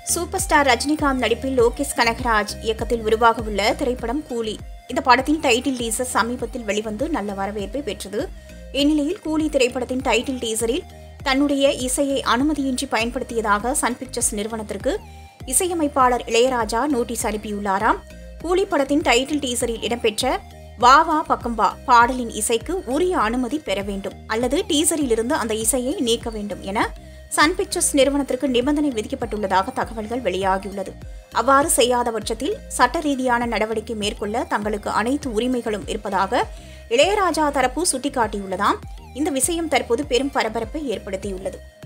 super star Rajinikanth நடிப்பில் லோகேஷ் கனகராஜ் இயக்கத்தில் உருவாக உள்ள திரைப்படம் கூலி இந்த படத்தின் டைட்டில் டீசர் சமீபத்தில் வெளிவந்து நல்ல வரவேற்பை பெற்றது இந்நிலையில் கூலி திரைப்படத்தின் டைட்டில் டீசரில் தன்னுடைய இசையை அனுமதியின்றி பயன்படுத்தியதாக சன் பிக்சர்ஸ் நிறுவனத்திற்கு இசையமைப்பாளர் இளையராஜா நோட்டீஸ் அனுப்பியுள்ளாராம் கூலி படத்தின் டைட்டில் டீசரில் இடம்பெற்ற வா வா பக்கம் வா பாடலின் இசைக்கு உரிய அனுமதி பெற வேண்டும் அல்லது டீசரில் இருந்து அந்த இசையை நீக்க வேண்டும் என சன் பிக்சர்ஸ் நிறுவனத்திற்கு நிபந்தனை விதிக்கப்பட்டுள்ளதாக தகவல்கள் வெளியாகியுள்ளது அவ்வாறு செய்யாத பட்சத்தில் சட்ட ரீதியான நடவடிக்கை மேற்கொள்ள தங்களுக்கு அனைத்து உரிமைகளும் இருப்பதாக இளையராஜா தரப்பு சுட்டிக்காட்டியுள்ளதாம் இந்த விஷயம் தற்போது பெரும் பரபரப்பை ஏற்படுத்தியுள்ளது